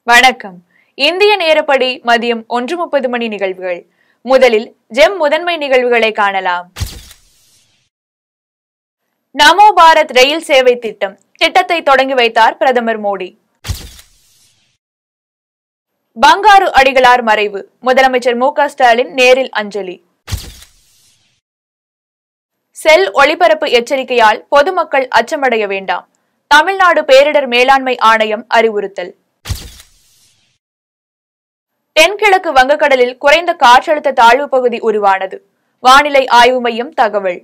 வணக்கம் இந்திய நேரப்படி மதியம் ஒன்று முப்பது மணி நிகழ்வுகள் முதலில் ஜெம் முதன்மை நிகழ்வுகளை காணலாம் நமோ பாரத் ரயில் சேவை திட்டம் திட்டத்தை தொடங்கி வைத்தார் பிரதமர் மோடி பங்காரு அடிகளார் மறைவு முதலமைச்சர் மு க ஸ்டாலின் நேரில் அஞ்சலி செல் ஒளிபரப்பு எச்சரிக்கையால் பொதுமக்கள் அச்சமடைய வேண்டாம் தமிழ்நாடு பேரிடர் மேலாண்மை ஆணையம் அறிவுறுத்தல் தென்கிழக்கு வங்கக்கடலில் குறைந்த காற்றழுத்த தாழ்வு பகுதி உருவானது வானிலை ஆய்வு மையம் தகவல்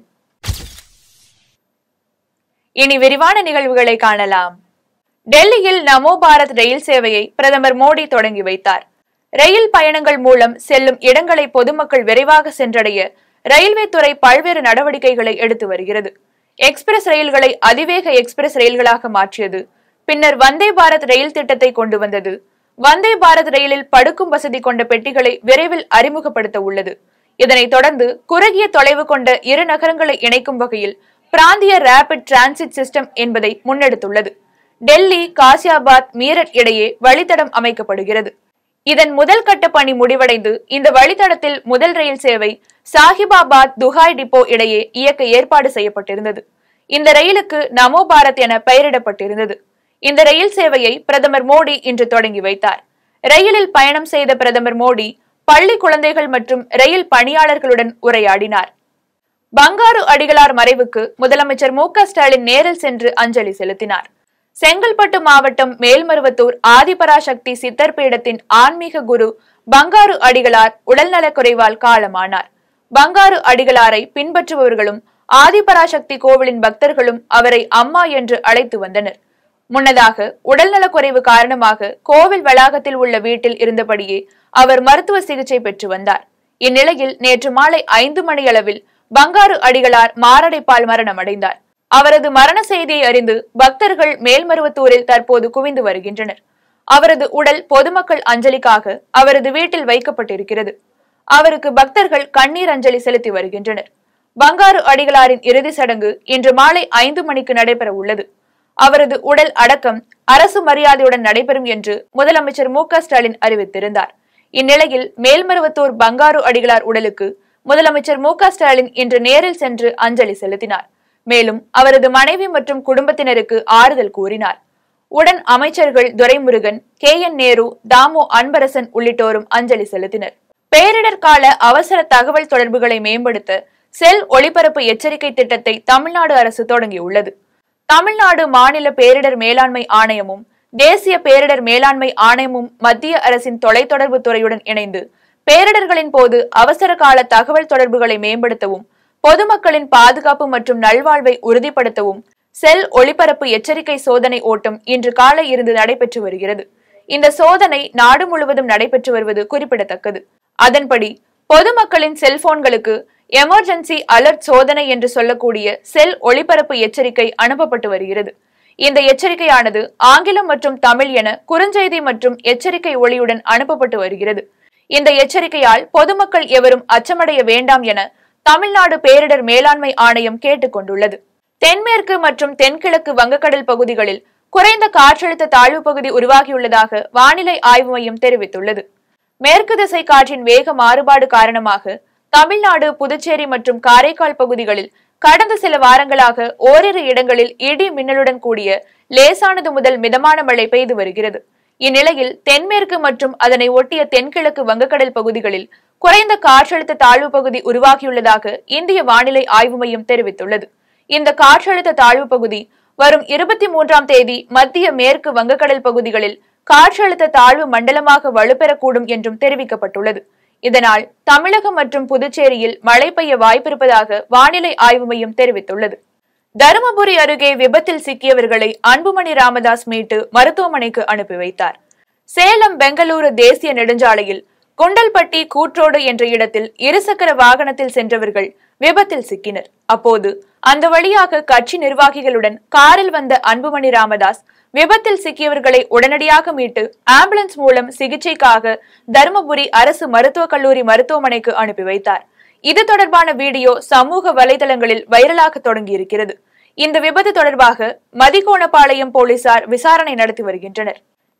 இனி விரிவான நிகழ்வுகளை காணலாம் டெல்லியில் நமோ பாரத் ரயில் சேவையை பிரதமர் மோடி தொடங்கி வைத்தார் ரயில் பயணங்கள் மூலம் செல்லும் இடங்களை பொதுமக்கள் விரைவாக சென்றடைய ரயில்வே துறை பல்வேறு நடவடிக்கைகளை எடுத்து வருகிறது எக்ஸ்பிரஸ் ரயில்களை அதிவேக எக்ஸ்பிரஸ் ரயில்களாக மாற்றியது பின்னர் வந்தே பாரத் ரயில் திட்டத்தை கொண்டு வந்தது வந்தே பாரத் ரயிலில் படுக்கும் வசதி கொண்ட பெட்டிகளை விரைவில் அறிமுகப்படுத்த உள்ளது இதனைத் தொடர்ந்து குறுகிய தொலைவு கொண்ட இரு நகரங்களை இணைக்கும் வகையில் பிராந்திய ரேபிட் டிரான்சிட் சிஸ்டம் என்பதை முன்னெடுத்துள்ளது டெல்லி காசியாபாத் மீரட் இடையே வழித்தடம் அமைக்கப்படுகிறது இதன் முதல் கட்ட பணி முடிவடைந்து இந்த வழித்தடத்தில் முதல் ரயில் சேவை சாஹிபாபாத் துஹாய் டிப்போ இடையே இயக்க ஏற்பாடு செய்யப்பட்டிருந்தது இந்த ரயிலுக்கு நமோ பாரத் என பெயரிடப்பட்டிருந்தது இந்த ரயில் சேவையை பிரதமர் மோடி இன்று தொடங்கி வைத்தார் ரயிலில் பயணம் செய்த பிரதமர் மோடி பள்ளி குழந்தைகள் மற்றும் ரயில் பணியாளர்களுடன் உரையாடினார் பங்காரு அடிகளார் மறைவுக்கு முதலமைச்சர் மு க ஸ்டாலின் நேரில் சென்று அஞ்சலி செலுத்தினார் செங்கல்பட்டு மாவட்டம் மேல்மருவத்தூர் ஆதிபராசக்தி சித்தர் பீடத்தின் ஆன்மீக குரு பங்காரு அடிகளார் உடல்நலக்குறைவால் காலமானார் பங்காரு அடிகளாரை பின்பற்றுபவர்களும் ஆதிபராசக்தி கோவிலின் பக்தர்களும் அவரை அம்மா என்று அழைத்து வந்தனர் முன்னதாக உடல்நலக்குறைவு காரணமாக கோவில் வளாகத்தில் உள்ள வீட்டில் இருந்தபடியே அவர் மருத்துவ சிகிச்சை பெற்று வந்தார் இந்நிலையில் நேற்று மாலை ஐந்து மணியளவில் பங்காரு அடிகளார் மாரடைப்பால் மரணமடைந்தார் அவரது மரண செய்தியை அறிந்து பக்தர்கள் மேல்மருவத்தூரில் தற்போது குவிந்து வருகின்றனர் அவரது உடல் பொதுமக்கள் அஞ்சலிக்காக அவரது வீட்டில் வைக்கப்பட்டிருக்கிறது அவருக்கு பக்தர்கள் கண்ணீர் அஞ்சலி செலுத்தி வருகின்றனர் பங்காரு அடிகளாரின் இறுதி சடங்கு இன்று மாலை ஐந்து மணிக்கு நடைபெற உள்ளது அவரது உடல் அடக்கம் அரசு மரியாதையுடன் நடைபெறும் என்று முதலமைச்சர் மு க ஸ்டாலின் அறிவித்திருந்தார் இந்நிலையில் மேல்மருவத்தூர் பங்காரு அடிகளார் உடலுக்கு முதலமைச்சர் மு க ஸ்டாலின் இன்று நேரில் சென்று அஞ்சலி செலுத்தினார் மேலும் அவரது மனைவி மற்றும் குடும்பத்தினருக்கு ஆறுதல் கூறினார் உடன் அமைச்சர்கள் துரைமுருகன் கே என் நேரு தாமு அன்பரசன் உள்ளிட்டோரும் அஞ்சலி செலுத்தினர் பேரிடர் கால அவசர தகவல் தொடர்புகளை மேம்படுத்த செல் ஒளிபரப்பு எச்சரிக்கை திட்டத்தை தமிழ்நாடு அரசு தொடங்கியுள்ளது தமிழ்நாடு மாநில பேரிடர் மேலாண்மை ஆணையமும் தேசிய பேரிடர் மேலாண்மை ஆணையமும் மத்திய அரசின் தொலைத்தொடர்பு துறையுடன் இணைந்து பேரிடர்களின் போது அவசர கால தகவல் தொடர்புகளை மேம்படுத்தவும் பொதுமக்களின் பாதுகாப்பு மற்றும் நல்வாழ்வை உறுதிப்படுத்தவும் செல் ஒளிபரப்பு எச்சரிக்கை சோதனை ஓட்டம் இன்று காலை இருந்து நடைபெற்று வருகிறது இந்த சோதனை நாடு முழுவதும் நடைபெற்று வருவது குறிப்பிடத்தக்கது அதன்படி பொதுமக்களின் செல்போன்களுக்கு எமர்ஜென்சி அலர்ட் சோதனை என்று சொல்லக்கூடிய செல் ஒளிபரப்பு எச்சரிக்கை அனுப்பப்பட்டு வருகிறது இந்த எச்சரிக்கையானது ஆங்கிலம் மற்றும் தமிழ் என குறுஞ்செய்தி மற்றும் எச்சரிக்கை ஒளியுடன் அனுப்பப்பட்டு வருகிறது இந்த எச்சரிக்கையால் பொதுமக்கள் எவரும் அச்சமடைய வேண்டாம் என தமிழ்நாடு பேரிடர் மேலாண்மை ஆணையம் கேட்டுக் கொண்டுள்ளது தென்மேற்கு மற்றும் தென்கிழக்கு வங்கக்கடல் பகுதிகளில் குறைந்த காற்றழுத்த தாழ்வு பகுதி உருவாகியுள்ளதாக வானிலை ஆய்வு மையம் தெரிவித்துள்ளது மேற்கு திசை காற்றின் வேக மாறுபாடு காரணமாக தமிழ்நாடு புதுச்சேரி மற்றும் காரைக்கால் பகுதிகளில் கடந்த சில வாரங்களாக ஓரிரு இடங்களில் இடி மின்னலுடன் கூடிய லேசானது முதல் மிதமான மழை பெய்து வருகிறது இந்நிலையில் தென்மேற்கு மற்றும் அதனை ஒட்டிய தென்கிழக்கு வங்கக்கடல் பகுதிகளில் குறைந்த காற்றழுத்த தாழ்வு பகுதி உருவாகியுள்ளதாக இந்திய வானிலை ஆய்வு மையம் தெரிவித்துள்ளது இந்த காற்றழுத்த தாழ்வு பகுதி வரும் இருபத்தி மூன்றாம் தேதி மத்திய மேற்கு வங்கக்கடல் பகுதிகளில் காற்றழுத்த தாழ்வு மண்டலமாக வலுப்பெறக்கூடும் என்றும் தெரிவிக்கப்பட்டுள்ளது இதனால் தமிழகம் மற்றும் புதுச்சேரியில் மழை பெய்ய வாய்ப்பிருப்பதாக வானிலை ஆய்வு மையம் தெரிவித்துள்ளது தருமபுரி அருகே விபத்தில் சிக்கியவர்களை அன்புமணி ராமதாஸ் மீட்டு மருத்துவமனைக்கு அனுப்பி வைத்தார் சேலம் பெங்களூரு தேசிய நெடுஞ்சாலையில் குண்டல்பட்டி கூற்றோடு என்ற இடத்தில் இருசக்கர வாகனத்தில் சென்றவர்கள் விபத்தில் சிக்கினர் அப்போது அந்த வழியாக கட்சி நிர்வாகிகளுடன் காரில் வந்த அன்புமணி ராமதாஸ் விபத்தில் சிக்கியவர்களை உடனடியாக மீட்டு ஆம்புலன்ஸ் மூலம் சிகிச்சைக்காக தருமபுரி அரசு மருத்துவக் கல்லூரி மருத்துவமனைக்கு அனுப்பி வைத்தார் இது தொடர்பான வீடியோ சமூக வலைதளங்களில் வைரலாக தொடங்கியிருக்கிறது இந்த விபத்து தொடர்பாக மதிகோணப்பாளையம் போலீசார் விசாரணை நடத்தி வருகின்றனர்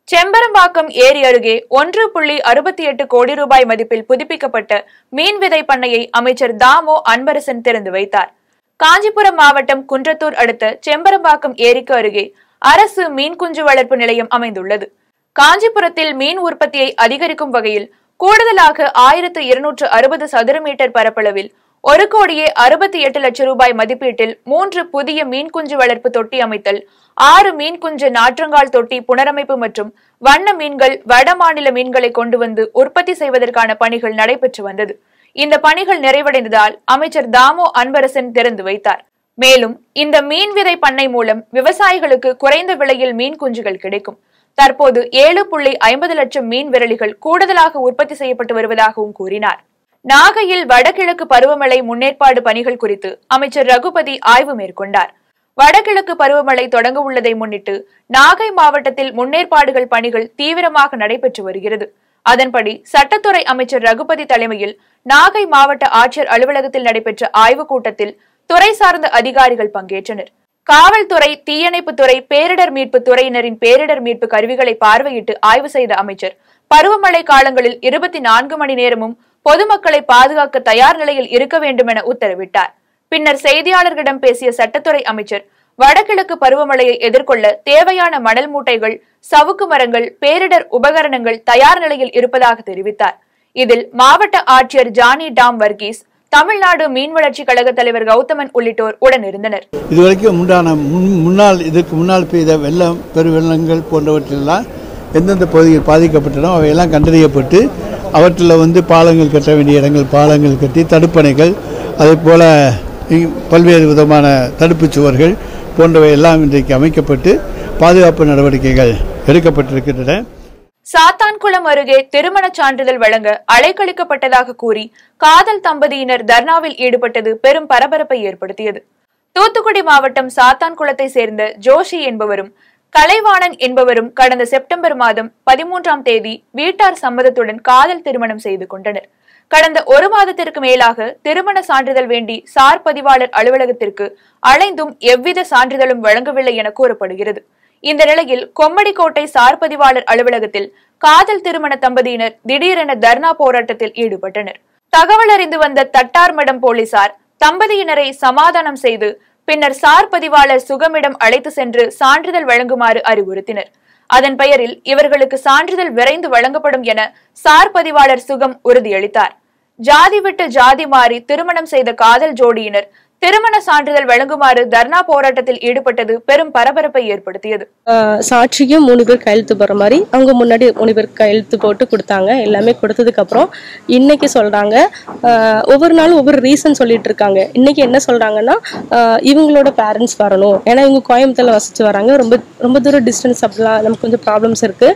செம்பரம்பாக்கம் ஏரி அருகே ஒன்று புள்ளி அறுபத்தி எட்டு கோடி ரூபாய் மதிப்பில் புதுப்பிக்கப்பட்ட மீன் விதை பண்ணையை அமைச்சர் தாமோ அன்பரசன் திறந்து வைத்தார் காஞ்சிபுரம் மாவட்டம் குன்றத்தூர் அடுத்த செம்பரம்பாக்கம் ஏரிக்கு அருகே அரசு மீன் குஞ்சு வளர்ப்பு நிலையம் அமைந்துள்ளது காஞ்சிபுரத்தில் மீன் உற்பத்தியை அதிகரிக்கும் வகையில் கூடுதலாக ஆயிரத்து இருநூற்று அறுபது சதுர மீட்டர் பரப்பளவில் ஒரு கோடியே அறுபத்தி எட்டு லட்சம் ரூபாய் மதிப்பீட்டில் மூன்று புதிய மீன் குஞ்சு வளர்ப்பு தொட்டி அமைத்தல் ஆறு மீன் குஞ்சு நாற்றங்கால் தொட்டி புனரமைப்பு மற்றும் வண்ண மீன்கள் வட மாநில மீன்களை கொண்டு வந்து உற்பத்தி செய்வதற்கான பணிகள் நடைபெற்று வந்தது இந்த பணிகள் நிறைவடைந்ததால் அமைச்சர் தாமோ அன்பரசன் திறந்து வைத்தார் மேலும் இந்த மீன் விதை பண்ணை மூலம் விவசாயிகளுக்கு குறைந்த விலையில் மீன் குஞ்சுகள் கிடைக்கும் தற்போது ஏழு புள்ளி ஐம்பது லட்சம் மீன் விரலிகள் கூடுதலாக உற்பத்தி செய்யப்பட்டு வருவதாகவும் கூறினார் நாகையில் வடகிழக்கு பருவமழை முன்னேற்பாடு பணிகள் குறித்து அமைச்சர் ரகுபதி ஆய்வு மேற்கொண்டார் வடகிழக்கு பருவமழை தொடங்க உள்ளதை முன்னிட்டு நாகை மாவட்டத்தில் முன்னேற்பாடுகள் பணிகள் தீவிரமாக நடைபெற்று வருகிறது அதன்படி சட்டத்துறை அமைச்சர் ரகுபதி தலைமையில் நாகை மாவட்ட ஆட்சியர் அலுவலகத்தில் நடைபெற்ற ஆய்வுக் கூட்டத்தில் துறை சார்ந்த அதிகாரிகள் பங்கேற்றனர் காவல்துறை தீயணைப்புத்துறை பேரிடர் மீட்பு துறையினரின் பேரிடர் மீட்பு கருவிகளை பார்வையிட்டு ஆய்வு செய்த அமைச்சர் பருவமழை காலங்களில் இருபத்தி நான்கு மணி நேரமும் பொதுமக்களை பாதுகாக்க தயார் நிலையில் இருக்க வேண்டும் என உத்தரவிட்டார் பின்னர் செய்தியாளர்களிடம் பேசிய சட்டத்துறை அமைச்சர் வடகிழக்கு பருவமழையை எதிர்கொள்ள தேவையான மணல் மூட்டைகள் சவுக்கு மரங்கள் பேரிடர் உபகரணங்கள் தயார் நிலையில் இருப்பதாக தெரிவித்தார் இதில் மாவட்ட ஆட்சியர் ஜானி டாம் வர்கீஸ் தமிழ்நாடு மீன் வளர்ச்சி கழக தலைவர் கௌதமன் உள்ளிட்டோர் உடனிருந்தனர் இதுவரைக்கும் உண்டான முன் முன்னால் இதற்கு முன்னால் பெய்த வெள்ளம் பெருவெள்ளங்கள் போன்றவற்றெல்லாம் எந்தெந்த பகுதிகள் பாதிக்கப்பட்டனோ அவையெல்லாம் கண்டறியப்பட்டு அவற்றில் வந்து பாலங்கள் கட்ட வேண்டிய இடங்கள் பாலங்கள் கட்டி தடுப்பணைகள் அதே போல் பல்வேறு விதமான தடுப்புச் சுவர்கள் போன்றவை எல்லாம் இன்றைக்கு அமைக்கப்பட்டு பாதுகாப்பு நடவடிக்கைகள் எடுக்கப்பட்டிருக்கின்றன சாத்தான்குளம் அருகே திருமணச் சான்றிதழ் வழங்க அலைக்கழிக்கப்பட்டதாக கூறி காதல் தம்பதியினர் தர்ணாவில் ஈடுபட்டது பெரும் பரபரப்பை ஏற்படுத்தியது தூத்துக்குடி மாவட்டம் சாத்தான்குளத்தை சேர்ந்த ஜோஷி என்பவரும் கலைவாணன் என்பவரும் கடந்த செப்டம்பர் மாதம் பதிமூன்றாம் தேதி வீட்டார் சம்மதத்துடன் காதல் திருமணம் செய்து கொண்டனர் கடந்த ஒரு மாதத்திற்கு மேலாக திருமண சான்றிதழ் வேண்டி சார் பதிவாளர் அலுவலகத்திற்கு அலைந்தும் எவ்வித சான்றிதழும் வழங்கவில்லை என கூறப்படுகிறது இந்த நிலையில் கொம்மடிக்கோட்டை சார் பதிவாளர் அலுவலகத்தில் காதல் திருமண தம்பதியினர் திடீரென தர்ணா போராட்டத்தில் ஈடுபட்டனர் தகவல் அறிந்து வந்த தட்டார்மடம் போலீசார் தம்பதியினரை சமாதானம் செய்து பின்னர் சார் பதிவாளர் சுகமிடம் அழைத்து சென்று சான்றிதழ் வழங்குமாறு அறிவுறுத்தினர் அதன் பெயரில் இவர்களுக்கு சான்றிதழ் விரைந்து வழங்கப்படும் என சார் பதிவாளர் சுகம் உறுதியளித்தார் ஜாதி விட்டு ஜாதி மாறி திருமணம் செய்த காதல் ஜோடியினர் திருமண சான்றிதழ் வழங்குமாறு தர்ணா போராட்டத்தில் ஈடுபட்டது பெரும் பரபரப்பை ஏற்படுத்தியது ஆஹ் சாட்சிக்கும் மூணு பேர் கையெழுத்து போடுற மாதிரி அவங்க முன்னாடி மூணு பேர் கையெழுத்து போட்டு கொடுத்தாங்க எல்லாமே கொடுத்ததுக்கு அப்புறம் இன்னைக்கு சொல்றாங்க ஆஹ் ஒவ்வொரு நாளும் ஒவ்வொரு ரீசன் சொல்லிட்டு இருக்காங்க இன்னைக்கு என்ன சொல்றாங்கன்னா ஆஹ் இவங்களோட பேரண்ட்ஸ் வரணும் ஏன்னா இவங்க கோயம்புத்தூர்ல வசிச்சு வராங்க ரொம்ப ரொம்ப தூரம் டிஸ்டன்ஸ் அப்படிலாம் நமக்கு கொஞ்சம் ப்ராப்ளம்ஸ் இருக்கு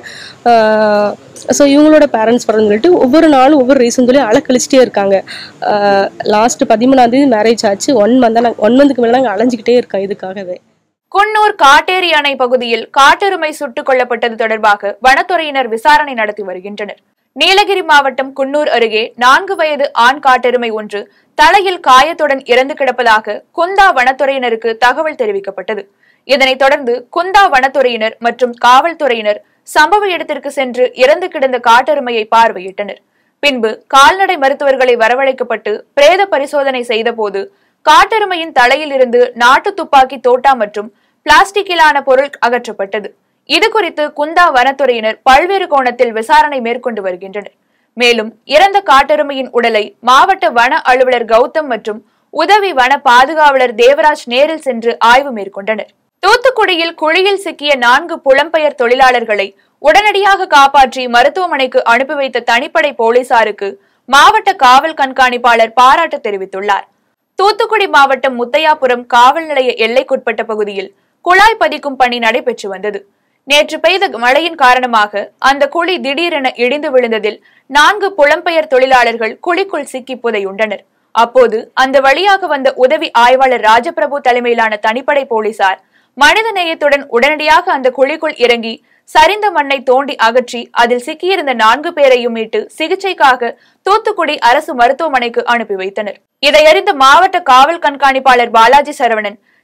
ஸோ இவங்களோட பேரண்ட்ஸ் வரணும்னு சொல்லிட்டு ஒவ்வொரு நாளும் ஒவ்வொரு ரீசன் சொல்லி அலக்கழிச்சிட்டே இருக்காங்க லாஸ்ட் பதிமூணாம் தேதி மேரேஜ் ஆச்சு ஒன் மந்த் நாங்கள் ஒன் மந்த்துக்கு மேலே நாங்கள் அலைஞ்சிக்கிட்டே இருக்கோம் இதுக்காகவே குன்னூர் காட்டேரி அணை பகுதியில் காட்டெருமை சுட்டுக் கொல்லப்பட்டது தொடர்பாக வனத்துறையினர் விசாரணை நடத்தி வருகின்றனர் நீலகிரி மாவட்டம் குன்னூர் அருகே நான்கு வயது ஆண் காட்டெருமை ஒன்று தலையில் காயத்துடன் இறந்து கிடப்பதாக குந்தா வனத்துறையினருக்கு தகவல் தெரிவிக்கப்பட்டது இதனைத் தொடர்ந்து குந்தா வனத்துறையினர் மற்றும் காவல்துறையினர் சம்பவ இடத்திற்கு சென்று இறந்து கிடந்த காட்டெருமையை பார்வையிட்டனர் பின்பு கால்நடை மருத்துவர்களை வரவழைக்கப்பட்டு பிரேத பரிசோதனை செய்தபோது காட்டெருமையின் தலையில் இருந்து நாட்டு துப்பாக்கி தோட்டா மற்றும் பிளாஸ்டிக்கிலான பொருள் அகற்றப்பட்டது இது குறித்து குந்தா வனத்துறையினர் பல்வேறு கோணத்தில் விசாரணை மேற்கொண்டு வருகின்றனர் மேலும் இறந்த காட்டெருமையின் உடலை மாவட்ட வன அலுவலர் கௌதம் மற்றும் உதவி வன பாதுகாவலர் தேவராஜ் நேரில் சென்று ஆய்வு மேற்கொண்டனர் தூத்துக்குடியில் குழியில் சிக்கிய நான்கு புலம்பெயர் தொழிலாளர்களை உடனடியாக காப்பாற்றி மருத்துவமனைக்கு அனுப்பி வைத்த தனிப்படை போலீசாருக்கு மாவட்ட காவல் கண்காணிப்பாளர் பாராட்டு தெரிவித்துள்ளார் தூத்துக்குடி மாவட்டம் முத்தையாபுரம் காவல் நிலைய எல்லைக்குட்பட்ட பகுதியில் குழாய் பதிக்கும் பணி நடைபெற்று வந்தது நேற்று பெய்த மழையின் காரணமாக அந்த குழி திடீரென இடிந்து விழுந்ததில் நான்கு புலம்பெயர் தொழிலாளர்கள் குழிக்குள் சிக்கி புதையுண்டனர் அப்போது அந்த வழியாக வந்த உதவி ஆய்வாளர் ராஜபிரபு தலைமையிலான தனிப்படை போலீசார் மனித நேயத்துடன் உடனடியாக அந்த குழிக்குள் இறங்கி சரிந்த மண்ணை தோண்டி அகற்றி அதில் சிக்கியிருந்த நான்கு பேரையும் மீட்டு சிகிச்சைக்காக தூத்துக்குடி அரசு மருத்துவமனைக்கு அனுப்பி வைத்தனர் இதையறிந்த மாவட்ட காவல் கண்காணிப்பாளர் பாலாஜி சரவணன்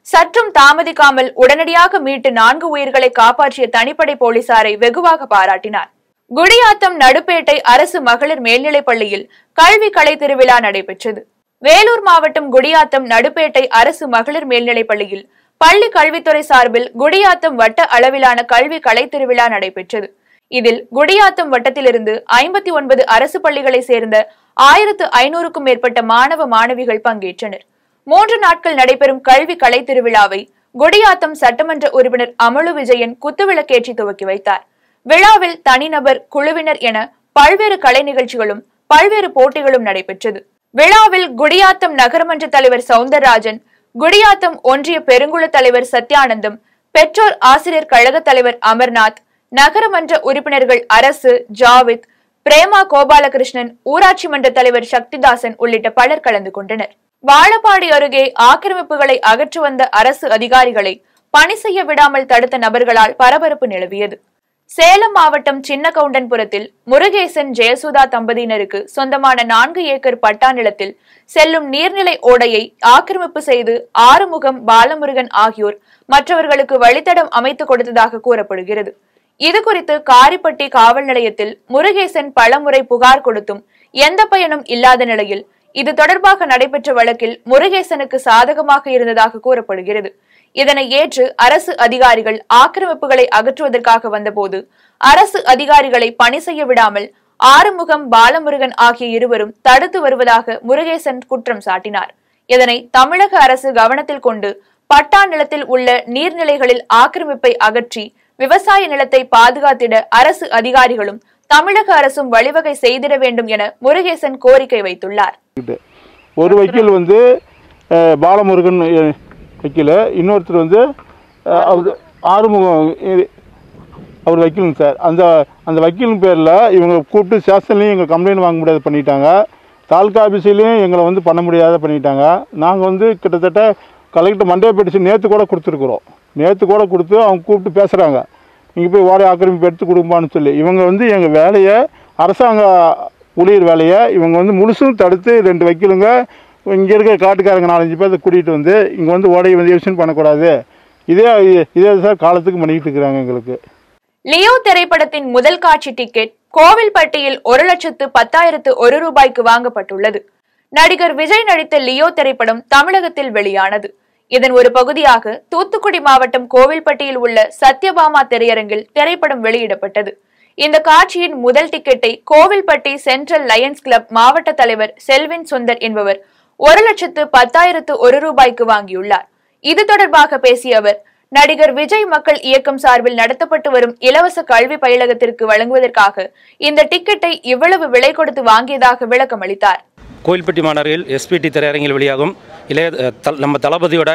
சற்றும் தாமதிக்காமல் உடனடியாக மீட்டு நான்கு உயிர்களை காப்பாற்றிய தனிப்படை போலீசாரை வெகுவாக பாராட்டினார் குடியாத்தம் நடுப்பேட்டை அரசு மகளிர் மேல்நிலைப் பள்ளியில் கல்வி கலை திருவிழா நடைபெற்றது வேலூர் மாவட்டம் குடியாத்தம் நடுப்பேட்டை அரசு மகளிர் மேல்நிலைப் பள்ளியில் பள்ளி கல்வித்துறை சார்பில் குடியாத்தம் வட்ட அளவிலான கல்வி கலை திருவிழா நடைபெற்றது இதில் குடியாத்தம் வட்டத்திலிருந்து ஐம்பத்தி ஒன்பது அரசு பள்ளிகளை சேர்ந்த ஆயிரத்து ஐநூறுக்கும் மேற்பட்ட மாணவ மாணவிகள் பங்கேற்றனர் மூன்று நாட்கள் நடைபெறும் கல்வி கலை திருவிழாவை குடியாத்தம் சட்டமன்ற உறுப்பினர் அமலு விஜயன் குத்துவிளக்கேற்றி துவக்கி வைத்தார் விழாவில் தனிநபர் குழுவினர் என பல்வேறு கலை நிகழ்ச்சிகளும் பல்வேறு போட்டிகளும் நடைபெற்றது விழாவில் குடியாத்தம் நகரமன்ற தலைவர் சவுந்தரராஜன் குடியாத்தம் ஒன்றிய பெருங்குழு தலைவர் சத்யானந்தம் பெற்றோர் ஆசிரியர் கழக தலைவர் அமர்நாத் நகரமன்ற உறுப்பினர்கள் அரசு ஜாவித் பிரேமா கோபாலகிருஷ்ணன் ஊராட்சி மன்ற தலைவர் சக்திதாசன் உள்ளிட்ட பலர் கலந்து கொண்டனர் வாழப்பாடி அருகே ஆக்கிரமிப்புகளை அகற்று வந்த அரசு அதிகாரிகளை பணி செய்ய விடாமல் தடுத்த நபர்களால் பரபரப்பு நிலவியது சேலம் மாவட்டம் சின்னகவுண்டன்புரத்தில் முருகேசன் ஜெயசுதா தம்பதியினருக்கு சொந்தமான நான்கு ஏக்கர் பட்டா நிலத்தில் செல்லும் நீர்நிலை ஓடையை ஆக்கிரமிப்பு செய்து ஆறுமுகம் பாலமுருகன் ஆகியோர் மற்றவர்களுக்கு வழித்தடம் அமைத்து கொடுத்ததாக கூறப்படுகிறது இது குறித்து காரிப்பட்டி காவல் நிலையத்தில் முருகேசன் பலமுறை புகார் கொடுத்தும் எந்த பயனும் இல்லாத நிலையில் இது தொடர்பாக நடைபெற்ற வழக்கில் முருகேசனுக்கு சாதகமாக இருந்ததாக கூறப்படுகிறது இதனை ஏற்று அரசு அதிகாரிகள் ஆக்கிரமிப்புகளை அகற்றுவதற்காக வந்தபோது அரசு அதிகாரிகளை பணி செய்ய விடாமல் ஆறுமுகம் பாலமுருகன் ஆகிய இருவரும் தடுத்து வருவதாக முருகேசன் குற்றம் சாட்டினார் இதனை தமிழக அரசு கவனத்தில் கொண்டு பட்டா நிலத்தில் உள்ள நீர்நிலைகளில் ஆக்கிரமிப்பை அகற்றி விவசாய நிலத்தை பாதுகாத்திட அரசு அதிகாரிகளும் தமிழக அரசும் வழிவகை செய்திட வேண்டும் என முருகேசன் கோரிக்கை வைத்துள்ளார் கிட்ட ஒரு வக்கீல் வந்து அஹ், பாலமுருகன் அஹ், வக்கீல் இன்னொருத்தர் வந்து அஹ், அவர் ஆறுமுகம் இது- அவர் வக்கீலுங்க சார் அந்த அந்த வக்கீலின் பேரில் இவங்க கூப்பிட்டு ஸ்டேஷன்லேயும் எங்கள் கம்ப்ளைண்ட் வாங்க முடியாத பண்ணிட்டாங்க தாலுக்கா ஆஃபீஸ்லேயும் எங்களை வந்து பண்ண முடியாத பண்ணிட்டாங்க நாங்கள் வந்து கிட்டத்தட்ட கலெக்டர் மண்டே பெட்டிஷன் நேற்று கூட கொடுத்துருக்குறோம் நேற்று கூட கொடுத்து அவங்க கூப்பிட்டு பேசுகிறாங்க நீங்கள் போய் வாடகை ஆக்கிரமிப்பு எடுத்து கொடுப்பான்னு சொல்லி இவங்க வந்து எங்கள் வேலையை அரசாங்க ஊழியர் வேலையை இவங்க வந்து முழுசும் தடுத்து ரெண்டு வக்கீலுங்க இங்கே இருக்கிற காட்டுக்காரங்க நாலஞ்சு பேர்த்த கூட்டிகிட்டு வந்து இங்கே வந்து ஓடையை வந்து எவிஷன் பண்ணக்கூடாது இதே இதே சார் காலத்துக்கு பண்ணிக்கிட்டு இருக்கிறாங்க எங்களுக்கு லியோ திரைப்படத்தின் முதல் காட்சி டிக்கெட் கோவில்பட்டியில் ஒரு லட்சத்து பத்தாயிரத்து ஒரு ரூபாய்க்கு வாங்கப்பட்டுள்ளது நடிகர் விஜய் நடித்த லியோ திரைப்படம் தமிழகத்தில் வெளியானது இதன் ஒரு பகுதியாக தூத்துக்குடி மாவட்டம் கோவில்பட்டியில் உள்ள சத்யபாமா திரையரங்கில் திரைப்படம் வெளியிடப்பட்டது இந்த காட்சியின் முதல் டிக்கெட்டை கோவில்பட்டி சென்ட்ரல் லயன்ஸ் கிளப் மாவட்ட தலைவர் செல்வின் சுந்தர் என்பவர் ஒரு லட்சத்து பத்தாயிரத்து ஒரு ரூபாய்க்கு வாங்கியுள்ளார் இது தொடர்பாக பேசிய அவர் நடிகர் விஜய் மக்கள் இயக்கம் சார்பில் நடத்தப்பட்டு வரும் இலவச கல்வி பயிலகத்திற்கு வழங்குவதற்காக இந்த டிக்கெட்டை இவ்வளவு விலை கொடுத்து வாங்கியதாக விளக்கம் அளித்தார் கோயில்பட்டி மாநகரில் எஸ்பிடி திரையரங்கில் வெளியாகும் இளைய அஹ், தல் நம்ம தளபதியோட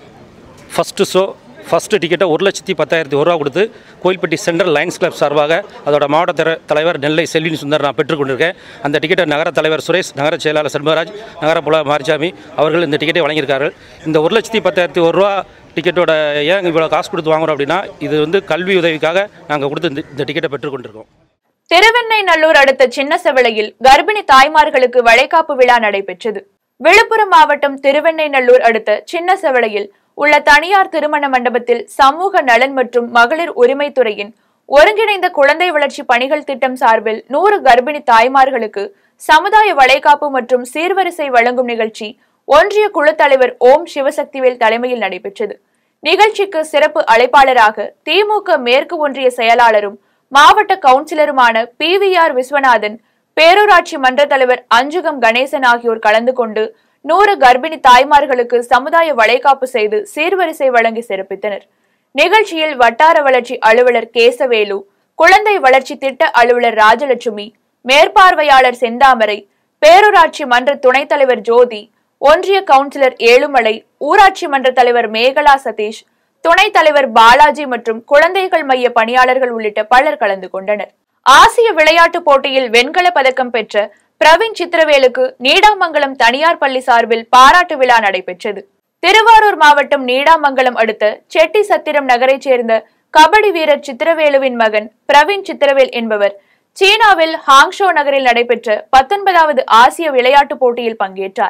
ஃபஸ்ட்டு ஷோ ஃபஸ்ட்டு டிக்கெட்டை ஒரு லட்சத்தி பத்தாயிரத்தி ஒரு ரூபா கொடுத்து கோயில்பட்டி சென்ட்ரல் லைன்ஸ் கிளப் சார்பாக அதோட மாவட்ட திர தலைவர் நெல்லை செல்வின் சுந்தர் நான் பெற்றுக்கொண்டிருக்கேன் அந்த டிக்கெட்டை நகர தலைவர் சுரேஷ் நகர செயலாளர் செல்வராஜ் நகர புல மாரிசாமி அவர்கள் இந்த டிக்கெட்டை வழங்கியிருக்கார்கள் இந்த ஒரு லட்சத்தி பத்தாயிரத்தி ஒரு ரூபா டிக்கெட்டோட ஏன் இவ்வளோ காசு கொடுத்து வாங்குறோம் அப்படின்னா இது வந்து கல்வி உதவிக்காக நாங்கள் கொடுத்து இந்த- இந்த டிக்கெட்டை பெற்றுக்கொண்டிருக்கோம் திருவெண்ணைநல்லூர் அடுத்த சின்னசெவளையில் கர்ப்பிணி தாய்மார்களுக்கு வளைகாப்பு விழா நடைபெற்றது விழுப்புரம் மாவட்டம் திருவெண்ணைநல்லூர் அடுத்த சின்னசெவளையில் உள்ள தனியார் திருமண மண்டபத்தில் சமூக நலன் மற்றும் மகளிர் உரிமைத்துறையின் ஒருங்கிணைந்த குழந்தை வளர்ச்சி பணிகள் திட்டம் சார்பில் நூறு கர்ப்பிணி தாய்மார்களுக்கு சமுதாய வளைகாப்பு மற்றும் சீர்வரிசை வழங்கும் நிகழ்ச்சி ஒன்றிய குழு தலைவர் ஓம் சிவசக்திவேல் தலைமையில் நடைபெற்றது நிகழ்ச்சிக்கு சிறப்பு அழைப்பாளராக திமுக மேற்கு ஒன்றிய செயலாளரும் மாவட்ட கவுன்சிலருமான பி வி ஆர் விஸ்வநாதன் பேரூராட்சி மன்ற தலைவர் அஞ்சுகம் கணேசன் ஆகியோர் கலந்து கொண்டு நூறு கர்ப்பிணி தாய்மார்களுக்கு சமுதாய வளைகாப்பு செய்து சீர்வரிசை வழங்கி சிறப்பித்தனர் நிகழ்ச்சியில் வட்டார வளர்ச்சி அலுவலர் கேசவேலு குழந்தை வளர்ச்சி திட்ட அலுவலர் ராஜலட்சுமி மேற்பார்வையாளர் செந்தாமரை பேரூராட்சி மன்ற துணைத் தலைவர் ஜோதி ஒன்றிய கவுன்சிலர் ஏழுமலை ஊராட்சி மன்ற தலைவர் மேகலா சதீஷ் துணைத் தலைவர் பாலாஜி மற்றும் குழந்தைகள் மைய பணியாளர்கள் உள்ளிட்ட பலர் கலந்து கொண்டனர் ஆசிய விளையாட்டுப் போட்டியில் வெண்கல பதக்கம் பெற்ற பிரவீன் சித்திரவேலுக்கு நீடாமங்கலம் தனியார் பள்ளி சார்பில் பாராட்டு விழா நடைபெற்றது திருவாரூர் மாவட்டம் நீடாமங்கலம் அடுத்த செட்டி சத்திரம் நகரைச் சேர்ந்த கபடி வீரர் சித்திரவேலுவின் மகன் பிரவீன் சித்திரவேல் என்பவர் சீனாவில் ஹாங்ஷோ நகரில் நடைபெற்ற பத்தொன்பதாவது ஆசிய விளையாட்டுப் போட்டியில் பங்கேற்றார்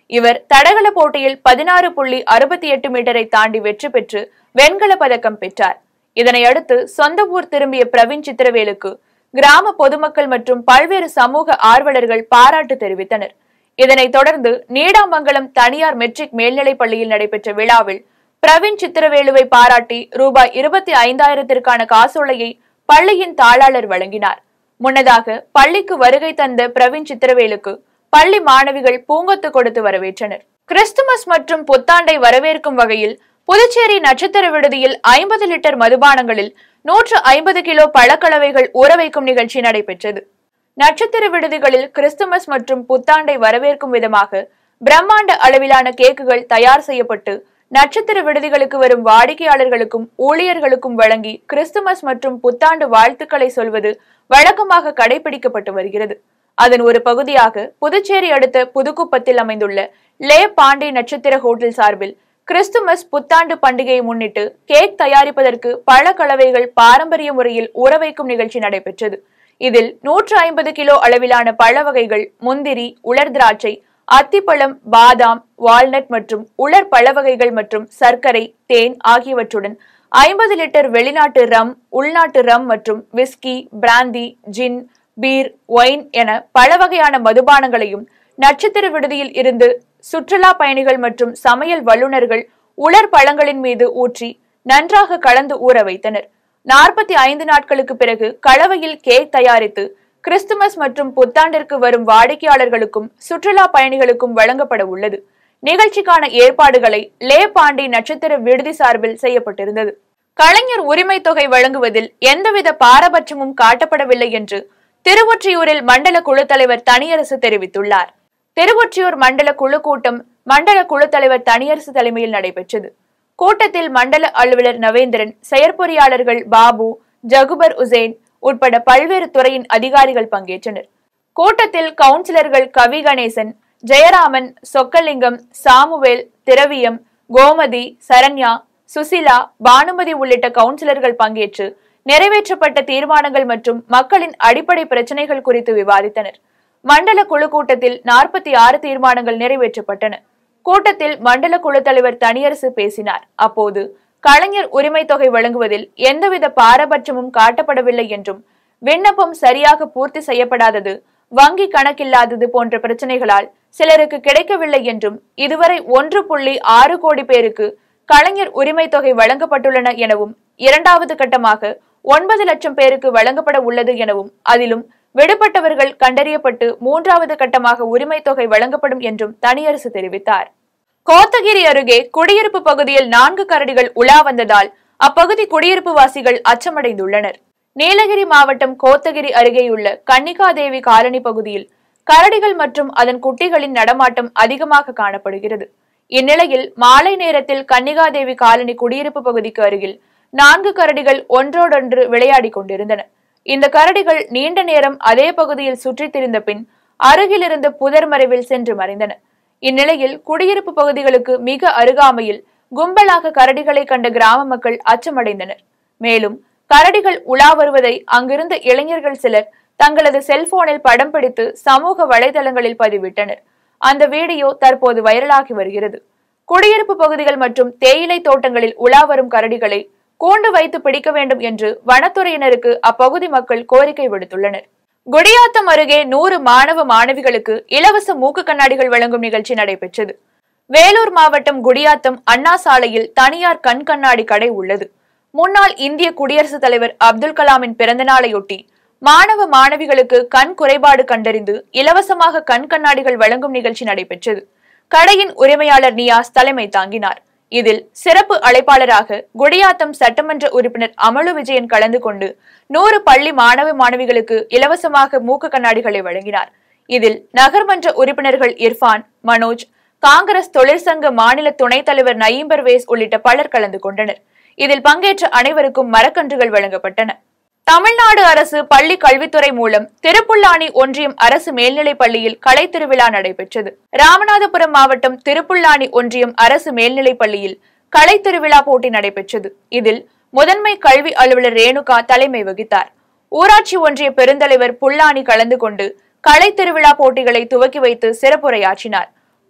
இவர் தடகள போட்டியில் பதினாறு புள்ளி அறுபத்தி எட்டு மீட்டரை தாண்டி வெற்றி பெற்று வெண்கல பதக்கம் பெற்றார் இதனை அடுத்து சொந்த ஊர் திரும்பிய பிரவீன் சித்திரவேலுக்கு கிராம பொதுமக்கள் மற்றும் பல்வேறு சமூக ஆர்வலர்கள் பாராட்டு தெரிவித்தனர் இதனைத் தொடர்ந்து நீடாமங்கலம் தனியார் மெட்ரிக் மேல்நிலைப் பள்ளியில் நடைபெற்ற விழாவில் பிரவீன் சித்திரவேலுவை பாராட்டி ரூபாய் இருபத்தி ஐந்தாயிரத்திற்கான காசோலையை பள்ளியின் தாளாளர் வழங்கினார் முன்னதாக பள்ளிக்கு வருகை தந்த பிரவீன் சித்திரவேலுக்கு பள்ளி மாணவிகள் பூங்கொத்து கொடுத்து வரவேற்றனர் கிறிஸ்துமஸ் மற்றும் புத்தாண்டை வரவேற்கும் வகையில் புதுச்சேரி நட்சத்திர விடுதியில் ஐம்பது லிட்டர் மதுபானங்களில் நூற்று ஐம்பது கிலோ பழக்கலவைகள் ஊற வைக்கும் நிகழ்ச்சி நடைபெற்றது நட்சத்திர விடுதிகளில் கிறிஸ்துமஸ் மற்றும் புத்தாண்டை வரவேற்கும் விதமாக பிரம்மாண்ட அளவிலான கேக்குகள் தயார் செய்யப்பட்டு நட்சத்திர விடுதிகளுக்கு வரும் வாடிக்கையாளர்களுக்கும் ஊழியர்களுக்கும் வழங்கி கிறிஸ்துமஸ் மற்றும் புத்தாண்டு வாழ்த்துக்களை சொல்வது வழக்கமாக கடைபிடிக்கப்பட்டு வருகிறது அதன் ஒரு பகுதியாக புதுச்சேரி அடுத்த புதுக்குப்பத்தில் அமைந்துள்ள லே பாண்டே நட்சத்திர ஹோட்டல் சார்பில் கிறிஸ்துமஸ் புத்தாண்டு பண்டிகையை முன்னிட்டு கேக் தயாரிப்பதற்கு பழ கலவைகள் பாரம்பரிய முறையில் ஊற வைக்கும் நிகழ்ச்சி நடைபெற்றது இதில் நூற்று ஐம்பது கிலோ அளவிலான பழ வகைகள் முந்திரி உலர் திராட்சை அத்திப்பழம் பாதாம் வால்நட் மற்றும் உலர் பழ வகைகள் மற்றும் சர்க்கரை தேன் ஆகியவற்றுடன் ஐம்பது லிட்டர் வெளிநாட்டு ரம் உள்நாட்டு ரம் மற்றும் whisky brandy gin beer wine என பல வகையான மதுபானங்களையும் நட்சத்திர விடுதியில் இருந்து சுற்றுலா பயணிகள் மற்றும் சமையல் வல்லுநர்கள் உலர் பழங்களின் மீது ஊற்றி நன்றாக கலந்து ஊற வைத்தனர் நாற்பத்தி ஐந்து நாட்களுக்கு பிறகு கலவையில் கேக் தயாரித்து கிறிஸ்துமஸ் மற்றும் புத்தாண்டிற்கு வரும் வாடிக்கையாளர்களுக்கும் சுற்றுலா பயணிகளுக்கும் வழங்கப்பட உள்ளது நிகழ்ச்சிக்கான ஏற்பாடுகளை லே பாண்டி நட்சத்திர விடுதி சார்பில் செய்யப்பட்டிருந்தது கலைஞர் உரிமை தொகை வழங்குவதில் எந்தவித பாரபட்சமும் காட்டப்படவில்லை என்று திருவொற்றியூரில் மண்டல குழு தலைவர் தனியரசு தெரிவித்துள்ளார் திருவொற்றியூர் மண்டல குழு கூட்டம் மண்டல குழு தலைவர் தனியரசு தலைமையில் நடைபெற்றது கூட்டத்தில் மண்டல அலுவலர் நவேந்திரன் செயற்பொறியாளர்கள் பாபு ஜகுபர் உசேன் உட்பட பல்வேறு துறையின் அதிகாரிகள் பங்கேற்றனர் கூட்டத்தில் கவுன்சிலர்கள் கவி கணேசன் ஜெயராமன் சொக்கலிங்கம் சாமுவேல் திரவியம் கோமதி சரண்யா சுசிலா பானுமதி உள்ளிட்ட கவுன்சிலர்கள் பங்கேற்று நிறைவேற்றப்பட்ட தீர்மானங்கள் மற்றும் மக்களின் அடிப்படை பிரச்சனைகள் குறித்து விவாதித்தனர் மண்டல குழு கூட்டத்தில் நாற்பத்தி ஆறு தீர்மானங்கள் நிறைவேற்றப்பட்டன கூட்டத்தில் மண்டல குழு தலைவர் தனியரசு பேசினார் அப்போது கலைஞர் உரிமை தொகை வழங்குவதில் எந்தவித பாரபட்சமும் காட்டப்படவில்லை என்றும் விண்ணப்பம் சரியாக பூர்த்தி செய்யப்படாதது வங்கி கணக்கில்லாதது போன்ற பிரச்சனைகளால் சிலருக்கு கிடைக்கவில்லை என்றும் இதுவரை ஒன்று புள்ளி ஆறு கோடி பேருக்கு கலைஞர் உரிமை தொகை வழங்கப்பட்டுள்ளன எனவும் இரண்டாவது கட்டமாக ஒன்பது லட்சம் பேருக்கு வழங்கப்பட உள்ளது எனவும் அதிலும் விடுபட்டவர்கள் கண்டறியப்பட்டு மூன்றாவது கட்டமாக உரிமை தொகை வழங்கப்படும் என்றும் தனியரசு தெரிவித்தார் கோத்தகிரி அருகே குடியிருப்பு பகுதியில் நான்கு கரடிகள் உலா வந்ததால் அப்பகுதி குடியிருப்பு வாசிகள் அச்சமடைந்துள்ளனர் நீலகிரி மாவட்டம் கோத்தகிரி அருகேயுள்ள கன்னிகாதேவி காலனி பகுதியில் கரடிகள் மற்றும் அதன் குட்டிகளின் நடமாட்டம் அதிகமாக காணப்படுகிறது இந்நிலையில் மாலை நேரத்தில் கன்னிகாதேவி காலனி குடியிருப்பு பகுதிக்கு அருகில் நான்கு கரடிகள் ஒன்றோடொன்று விளையாடிக் கொண்டிருந்தன இந்த கரடிகள் நீண்ட நேரம் அதே பகுதியில் சுற்றித் திரிந்த பின் அருகிலிருந்த புதர் மறைவில் சென்று மறைந்தன இந்நிலையில் குடியிருப்பு பகுதிகளுக்கு மிக அருகாமையில் கும்பலாக கரடிகளை கண்ட கிராம மக்கள் அச்சமடைந்தனர் மேலும் கரடிகள் உலா வருவதை அங்கிருந்த இளைஞர்கள் சிலர் தங்களது செல்போனில் படம் பிடித்து சமூக வலைதளங்களில் பதிவிட்டனர் அந்த வீடியோ தற்போது வைரலாகி வருகிறது குடியிருப்பு பகுதிகள் மற்றும் தேயிலை தோட்டங்களில் உலா வரும் கரடிகளை கூண்டு வைத்து பிடிக்க வேண்டும் என்று வனத்துறையினருக்கு அப்பகுதி மக்கள் கோரிக்கை விடுத்துள்ளனர் குடியாத்தம் அருகே நூறு மாணவ மாணவிகளுக்கு இலவச மூக்கு கண்ணாடிகள் வழங்கும் நிகழ்ச்சி நடைபெற்றது வேலூர் மாவட்டம் குடியாத்தம் அண்ணா சாலையில் தனியார் கண் கண்ணாடி கடை உள்ளது முன்னாள் இந்திய குடியரசுத் தலைவர் அப்துல் கலாமின் பிறந்த நாளையொட்டி மாணவ மாணவிகளுக்கு கண் குறைபாடு கண்டறிந்து இலவசமாக கண் கண்ணாடிகள் வழங்கும் நிகழ்ச்சி நடைபெற்றது கடையின் உரிமையாளர் நியாஸ் தலைமை தாங்கினார் இதில் சிறப்பு அழைப்பாளராக குடியாத்தம் சட்டமன்ற உறுப்பினர் அமலு விஜயன் கலந்து கொண்டு நூறு பள்ளி மாணவ மாணவிகளுக்கு இலவசமாக மூக்கு கண்ணாடிகளை வழங்கினார் இதில் நகர்மன்ற உறுப்பினர்கள் இர்ஃபான் மனோஜ் காங்கிரஸ் தொழிற்சங்க மாநில துணைத் தலைவர் நயீம் பர்வேஸ் உள்ளிட்ட பலர் கலந்து கொண்டனர் இதில் பங்கேற்ற அனைவருக்கும் மரக்கன்றுகள் வழங்கப்பட்டன தமிழ்நாடு அரசு பள்ளி கல்வித்துறை மூலம் திருப்புல்லானி ஒன்றியம் அரசு மேல்நிலைப் பள்ளியில் கலை திருவிழா நடைபெற்றது ராமநாதபுரம் மாவட்டம் திருப்புல்லானி ஒன்றியம் அரசு மேல்நிலைப் பள்ளியில் கலை திருவிழா போட்டி நடைபெற்றது இதில் முதன்மை கல்வி அலுவலர் ரேணுகா தலைமை வகித்தார் ஊராட்சி ஒன்றிய பெருந்தலைவர் புல்லானி கலந்து கொண்டு கலை திருவிழா போட்டிகளை துவக்கி வைத்து சிறப்புரையாற்றினார்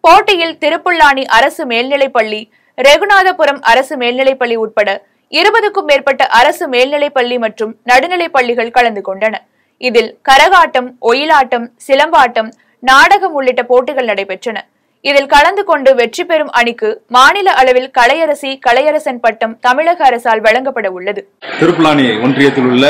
போட்டியில் திருப்புல்லானி அரசு மேல்நிலைப்பள்ளி ரெகுநாதபுரம் அரசு மேல்நிலைப்பள்ளி உட்பட இருபதுக்கும் மேற்பட்ட அரசு மேல்நிலைப்பள்ளி மற்றும் நடுநிலைப் பள்ளிகள் கலந்து கொண்டன இதில் கரகாட்டம் ஒயிலாட்டம் சிலம்பாட்டம் நாடகம் உள்ளிட்ட போட்டிகள் நடைபெற்றன இதில் கலந்து கொண்டு வெற்றி பெறும் அணிக்கு மாநில அளவில் கலையரசி கலையரசன் பட்டம் தமிழக அரசால் வழங்கப்பட உள்ளது திருப்புலானி ஒன்றியத்தில் உள்ள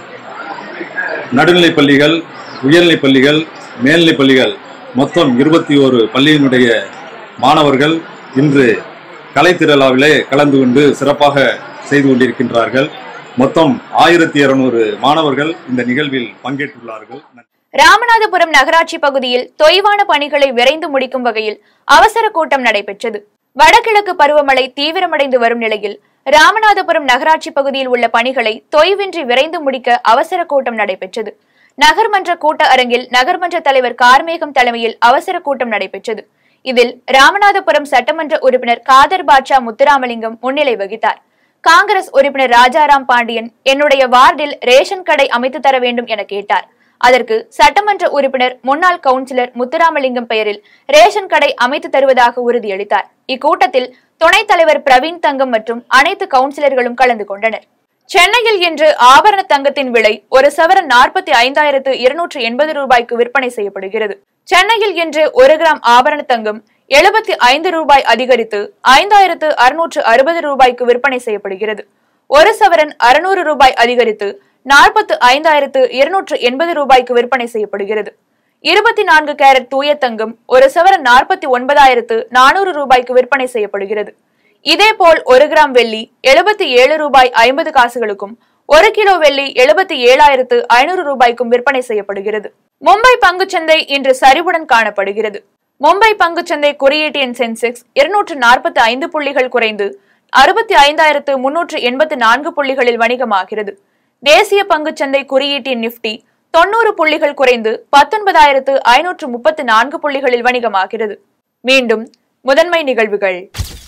நடுநிலைப் பள்ளிகள் உயர்நிலைப் பள்ளிகள் மேல்நிலைப் பள்ளிகள் மொத்தம் இருபத்தி ஒரு பள்ளியினுடைய மாணவர்கள் இன்று கலைத்திருவிழாவிலே கலந்து கொண்டு சிறப்பாக செய்து கொண்டிருக்கின்றார்கள் மொத்தம் ஆயிரத்தி இருநூறு மாணவர்கள் இந்த நிகழ்வில் பங்கேற்றுள்ளார்கள் ராமநாதபுரம் நகராட்சி பகுதியில் தொய்வான பணிகளை விரைந்து முடிக்கும் வகையில் அவசர கூட்டம் நடைபெற்றது வடகிழக்கு பருவமழை தீவிரமடைந்து வரும் நிலையில் ராமநாதபுரம் நகராட்சி பகுதியில் உள்ள பணிகளை தொய்வின்றி விரைந்து முடிக்க அவசர கூட்டம் நடைபெற்றது நகர்மன்ற கூட்ட அரங்கில் நகர்மன்ற தலைவர் கார்மேகம் தலைமையில் அவசர கூட்டம் நடைபெற்றது இதில் ராமநாதபுரம் சட்டமன்ற உறுப்பினர் காதர் பாட்சா முத்துராமலிங்கம் முன்னிலை வகித்தார் காங்கிரஸ் உறுப்பினர் ராஜாராம் பாண்டியன் என்னுடைய வார்டில் ரேஷன் கடை அமைத்து தர வேண்டும் என கேட்டார் அதற்கு சட்டமன்ற உறுப்பினர் முன்னாள் கவுன்சிலர் முத்துராமலிங்கம் பெயரில் ரேஷன் கடை அமைத்து தருவதாக உறுதியளித்தார் இக்கூட்டத்தில் துணைத் தலைவர் பிரவீன் தங்கம் மற்றும் அனைத்து கவுன்சிலர்களும் கலந்து கொண்டனர் சென்னையில் இன்று ஆபரண தங்கத்தின் விலை ஒரு சவரன் நாற்பத்தி ஐந்தாயிரத்து இருநூற்று எண்பது ரூபாய்க்கு விற்பனை செய்யப்படுகிறது சென்னையில் இன்று ஒரு கிராம் ஆபரண தங்கம் எழுபத்தி ஐந்து ரூபாய் அதிகரித்து ஐந்தாயிரத்து அறுநூற்று அறுபது ரூபாய்க்கு விற்பனை செய்யப்படுகிறது ஒரு சவரன் அறுநூறு ரூபாய் அதிகரித்து நாற்பத்து ஐந்தாயிரத்து இருநூற்று எண்பது ரூபாய்க்கு விற்பனை செய்யப்படுகிறது இருபத்தி நான்கு கேரட் தூய தங்கம் ஒரு சவரன் நாற்பத்தி ஒன்பதாயிரத்து நானூறு ரூபாய்க்கு விற்பனை செய்யப்படுகிறது இதேபோல் ஒரு கிராம் வெள்ளி எழுபத்தி ஏழு ரூபாய் ஐம்பது காசுகளுக்கும் ஒரு கிலோ வெள்ளி எழுபத்தி ஏழாயிரத்து ஐநூறு ரூபாய்க்கும் விற்பனை செய்யப்படுகிறது மும்பை பங்குச்சந்தை இன்று சரிவுடன் காணப்படுகிறது மும்பை பங்குச்சந்தை குறியீட்டு எண் சென்செக்ஸ் இருநூற்று நாற்பத்தி ஐந்து புள்ளிகள் குறைந்து அறுபத்தி ஐந்தாயிரத்து முன்னூற்று எண்பத்தி நான்கு புள்ளிகளில் வணிகமாகிறது தேசிய பங்குச்சந்தை குறியீட்டின் நிப்டி தொண்ணூறு புள்ளிகள் குறைந்து பத்தொன்பதாயிரத்து ஐநூற்று முப்பத்து நான்கு புள்ளிகளில் வணிகமாகிறது மீண்டும் முதன்மை நிகழ்வுகள்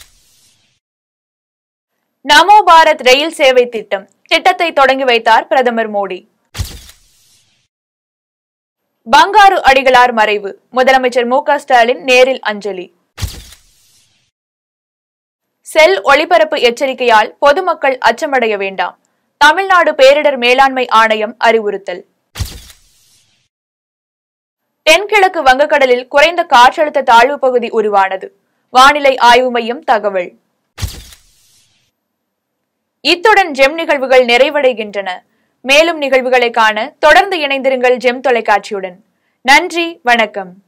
நமோ பாரத் ரயில் சேவை திட்டம் திட்டத்தை தொடங்கி வைத்தார் பிரதமர் மோடி பங்காரு அடிகளார் மறைவு முதலமைச்சர் மு க ஸ்டாலின் நேரில் அஞ்சலி செல் ஒளிபரப்பு எச்சரிக்கையால் பொதுமக்கள் அச்சமடைய வேண்டாம் தமிழ்நாடு பேரிடர் மேலாண்மை ஆணையம் அறிவுறுத்தல் தென்கிழக்கு வங்கக்கடலில் குறைந்த காற்றழுத்த தாழ்வு பகுதி உருவானது வானிலை ஆய்வு மையம் தகவல் இத்துடன் ஜெம் நிகழ்வுகள் நிறைவடைகின்றன மேலும் நிகழ்வுகளை காண தொடர்ந்து இணைந்திருங்கள் ஜெம் தொலைக்காட்சியுடன் நன்றி வணக்கம்